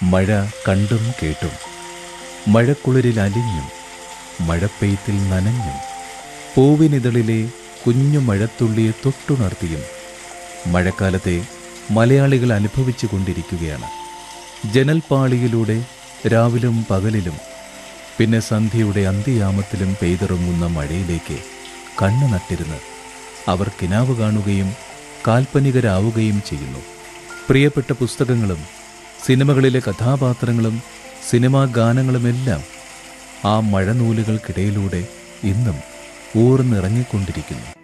മഴ കണ്ടും കേട്ടും മഴക്കുളിരിൽ അലിഞ്ഞും മഴപ്പെയ്ത്തിൽ നനഞ്ഞും പൂവിനിതളിലെ കുഞ്ഞു മഴത്തുള്ളിയെ തൊട്ടുണർത്തിയും മഴക്കാലത്തെ മലയാളികൾ അനുഭവിച്ചു കൊണ്ടിരിക്കുകയാണ് ജനൽപ്പാളിയിലൂടെ രാവിലും പകലിലും പിന്നെ സന്ധ്യയുടെ അന്ത്യയാമത്തിലും പെയ്തിറങ്ങുന്ന മഴയിലേക്ക് കണ്ണു നട്ടിരുന്ന് അവർ കിനാവ് കാണുകയും കാൽപ്പനികരാവുകയും ചെയ്യുന്നു പ്രിയപ്പെട്ട പുസ്തകങ്ങളും സിനിമകളിലെ കഥാപാത്രങ്ങളും സിനിമാ ഗാനങ്ങളുമെല്ലാം ആ മഴനൂലുകൾക്കിടയിലൂടെ ഇന്നും ഊർന്നിറങ്ങിക്കൊണ്ടിരിക്കുന്നു